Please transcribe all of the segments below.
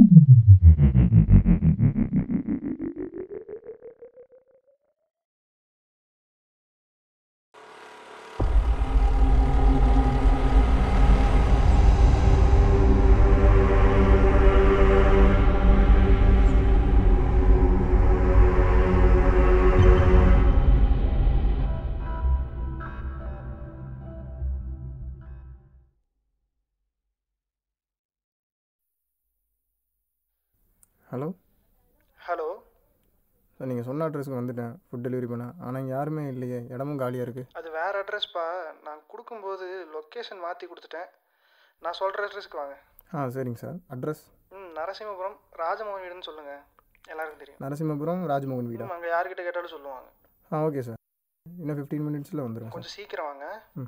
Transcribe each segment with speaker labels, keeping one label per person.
Speaker 1: Hello
Speaker 2: hello
Speaker 1: sir நீங்கள் சொன்ன அட்ரஸ்க்கு வந்துட்டேன் ஃபுட் டெலிவரி பண்ண ஆனால் இங்கே யாருமே இல்லையே இடமும் காலியாக இருக்குது
Speaker 2: அது வேறு அட்ரஸ்ப்பா நான் கொடுக்கும்போது லொக்கேஷன் மாற்றி கொடுத்துட்டேன் நான் சொல்கிற அட்ரஸ்க்கு வாங்க
Speaker 1: ஆ சரிங்க சார் அட்ரஸ்
Speaker 2: ம் நரசிம்மபுரம் ராஜமோகன் வீடுன்னு சொல்லுங்கள் எல்லாருக்கும் தெரியும்
Speaker 1: நரசிம்மபுரம் ராஜ்மோகன் வீடா
Speaker 2: ம் அங்கே யார்கிட்ட கேட்டாலும் சொல்லுவாங்க
Speaker 1: ஆ ஓகே சார் இன்னும் ஃபிஃப்டீன் மினிட்ஸில் வந்துடும் சார்
Speaker 2: கொஞ்சம் சீக்கிரம் வாங்க
Speaker 1: ம்.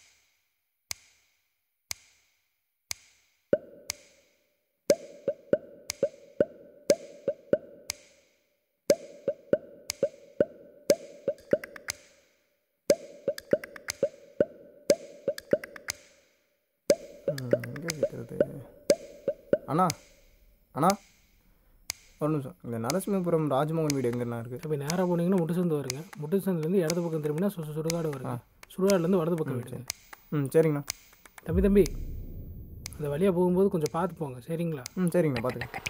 Speaker 1: எங்கே கேட்குறது அண்ணா அண்ணா ஒரு நிமிஷம் இந்த நரசிம்மபுரம் ராஜ்மோகன் வீடு எங்கண்ணா இருக்குது
Speaker 3: இப்போ நேராக போனீங்கன்னா முட்டுசந்து வருங்க முட்டுசந்துலேருந்து இடது பக்கம் திரும்பினா சு சு- சுடுகாடு வருங்க சுடுகாடுலேருந்து வலது பக்கம் வீடுங்க
Speaker 1: ம் சரிங்கண்ணா
Speaker 3: தம்பி தம்பி அந்த வழியாக போகும்போது கொஞ்சம் பார்த்து போங்க சரிங்களா
Speaker 1: ம் சரிங்கண்ணா பார்த்துக்கேன்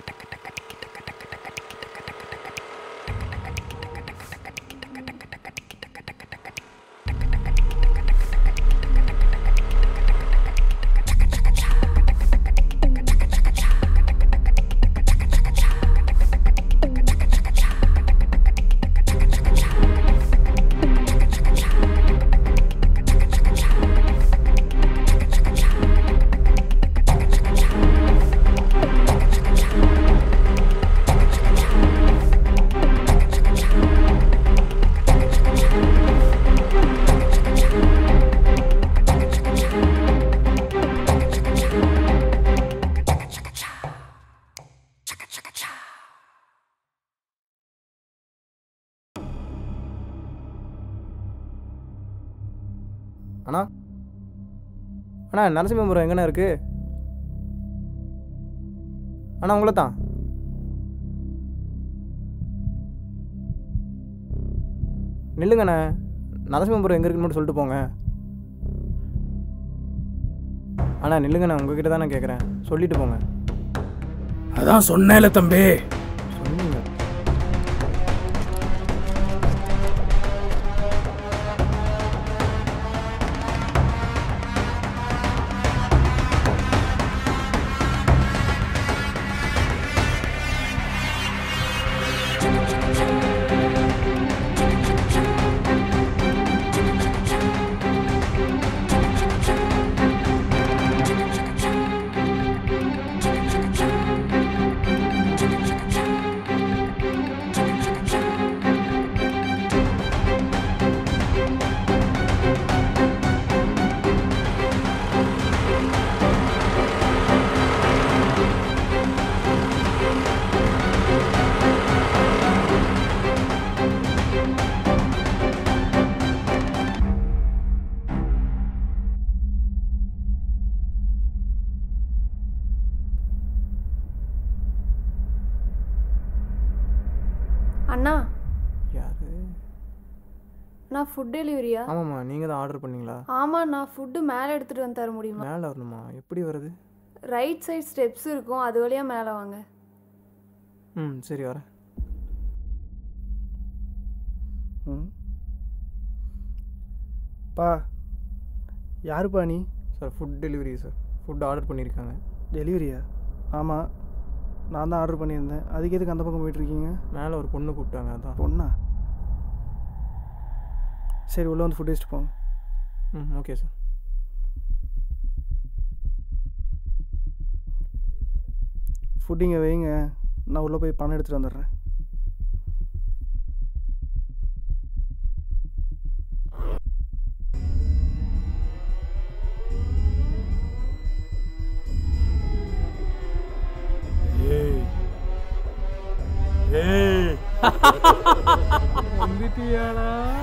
Speaker 1: அண்ணா அண்ணா நரசிம்மபுரம் எங்கண்ணா இருக்கு அண்ணா உங்களை தான் நில்லுங்கண்ணே நரசிம்மபுரம் எங்கே இருக்குன்னு மட்டும் சொல்லிட்டு போங்க அண்ணா நில்லுங்கண்ணா உங்ககிட்ட தான் நான் கேட்குறேன் சொல்லிட்டு போங்க
Speaker 3: அதான் சொன்னேன்ல தம்பி
Speaker 1: சொன்னீங்க
Speaker 4: அண்ணா
Speaker 1: யாரு
Speaker 4: நான் ஃபுட் டெலிவரியா
Speaker 1: ஆமாம்மா நீங்கள் தான் ஆர்டர் பண்ணீங்களா
Speaker 4: ஆமாம் நான் ஃபுட்டு மேலே எடுத்துகிட்டு வந்து தர முடியுமா
Speaker 1: மேலே வரணுமா எப்படி வருது
Speaker 4: ரைட் சைடு ஸ்டெப்ஸ் இருக்கும் அது வழியாக மேலே வாங்க
Speaker 1: ம் சரி வரேன்
Speaker 2: ம் பா யாருப்பா நீ
Speaker 1: sir food delivery sir food order பண்ணியிருக்காங்க
Speaker 2: டெலிவரியா ஆமாம் நான் தான் ஆர்டர் பண்ணியிருந்தேன் அதுக்கு எதுக்கு அந்த பக்கம் போயிட்டுருக்கீங்க
Speaker 1: மேலே ஒரு பொண்ணு கூப்பிட்டாங்க அதான்
Speaker 2: பொண்ணா சரி உள்ளே வந்து ஃபுட் வச்சுட்டு போங்க
Speaker 1: ம் ஓகே சார்
Speaker 2: ஃபுட் இங்கே வைங்க நான் உள்ளே போய் பணம் எடுத்துகிட்டு வந்துடுறேன்
Speaker 3: வந்துட்டியாடா